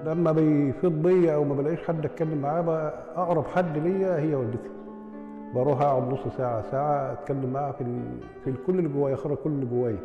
لما بيفيض بيا او ما بلاقيش حد اتكلم معاه بقى اقرب حد ليا هي والدتي بروح اقعد نص ساعه ساعه اتكلم معاها في ال... في كل اللي جوايا اخرج كل اللي جوايا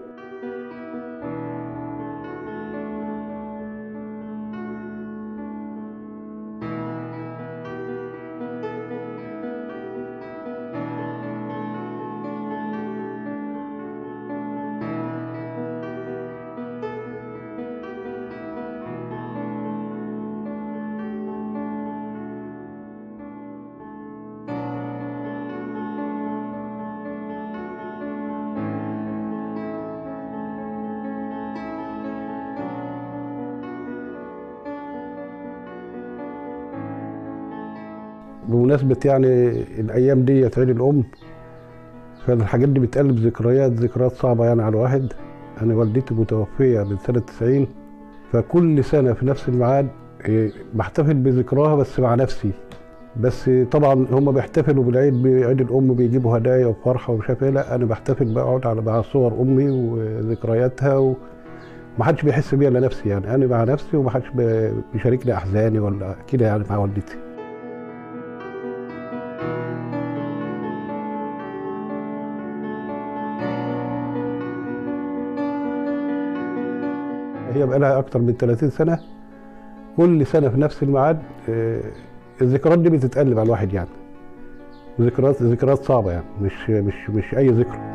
بمناسبة يعني الأيام دي عيد الأم فالحاجات دي بتقلب ذكريات ذكريات صعبة يعني على الواحد أنا والدتي متوفية من سنة 90 فكل سنة في نفس الميعاد إيه، بحتفل بذكراها بس مع نفسي بس طبعا هم بيحتفلوا بالعيد بعيد الأم بيجيبوا هدايا وفرحة ومش عارف إيه لا أنا بحتفل بقعد على مع صور أمي وذكرياتها و... ما حدش بيحس بيها الا نفسي يعني انا مع نفسي وما حدش بيشاركني احزاني ولا كده يعني مع والدتي هي بقى لها اكتر من 30 سنه كل سنه في نفس الميعاد آه، الذكريات دي بتتقلب على الواحد يعني ذكريات ذكريات صعبه يعني مش مش مش اي ذكرى